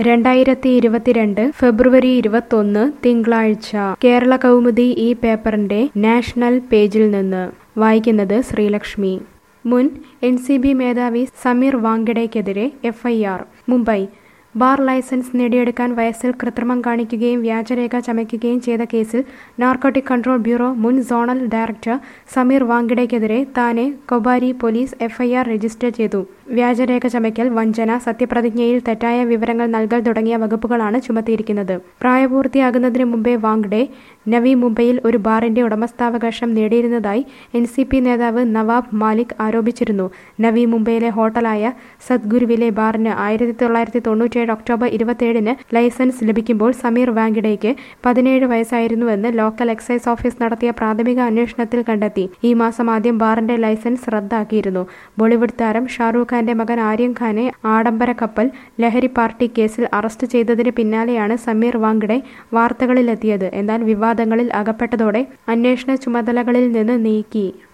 രണ്ടായിരത്തി ഇരുപത്തിരണ്ട് ഫെബ്രുവരി ഇരുപത്തൊന്ന് തിങ്കളാഴ്ച കേരള കൗമുദി ഈ പേപ്പറിന്റെ നാഷണൽ പേജിൽ നിന്ന് വായിക്കുന്നത് ശ്രീലക്ഷ്മി മുൻ എൻ സി ബി മേധാവി സമീർ വാങ്കഡയ്ക്കെതിരെ എഫ്ഐആർ മുംബൈ ബാർ ലൈസൻസ് നേടിയെടുക്കാൻ വയസ്സിൽ കൃത്രിമം കാണിക്കുകയും വ്യാജരേഖ ചമയ്ക്കുകയും ചെയ്ത കേസിൽ നാർക്കോട്ടിക് കൺട്രോൾ ബ്യൂറോ മുൻ സോണൽ ഡയറക്ടർ സമീർ വാങ്കിഡയ്ക്കെതിരെ Thane Kopri police FIR register ചെയ്തു വ്യാജരേഖ ചമയ്ക്കൽ വഞ്ചന സത്യപ്രതിജ്ഞയിൽ തെറ്റായ വിവരങ്ങൾ നൽകൽ തുടങ്ങിയ വകുപ്പുകളാണ് ചുമത്തിയിരിക്കുന്നത് പ്രായപൂർത്തിയാകുന്നതിന് മുമ്പേ വാങ്ഡെ നവി മുംബൈയിൽ ഒരു ബാറിന്റെ ഉടമസ്ഥാവകാശം നേടിയിരുന്നതായി എൻ സി പി നേതാവ് നവാബ് മാലിക് ആരോപിച്ചിരുന്നു നവി മുംബൈയിലെ ഹോട്ടലായ സദ്ഗുരുവിലെ ബാറിന് ആയിരത്തി തൊള്ളായിരത്തി തൊണ്ണൂറ്റിയേഴ് ഒക്ടോബർ ഇരുപത്തിയേഴിന് ലൈസൻസ് ലഭിക്കുമ്പോൾ സമീർ വാങ്കിഡയ്ക്ക് പതിനേഴ് വയസ്സായിരുന്നുവെന്ന് ലോക്കൽ എക്സൈസ് ഓഫീസ് നടത്തിയ പ്രാഥമിക അന്വേഷണത്തിൽ കണ്ടെത്തി ഈ മാസം ആദ്യം ബാറിന്റെ ലൈസൻസ് റദ്ദാക്കിയിരുന്നു ബോളിവുഡ് താരം ഷാറൂഖ് ഖാന്റെ മകൻ ആര്യൻ ഖാനെ ആഡംബര കപ്പൽ ലഹരി പാർട്ടി കേസിൽ അറസ്റ്റ് ചെയ്തതിന് പിന്നാലെയാണ് സമീർ വാങ്കഡെ വാർത്തകളിലെത്തിയത് എന്നാൽ വിവാദങ്ങളിൽ അകപ്പെട്ടതോടെ അന്വേഷണ ചുമതലകളിൽ നിന്ന് നീക്കി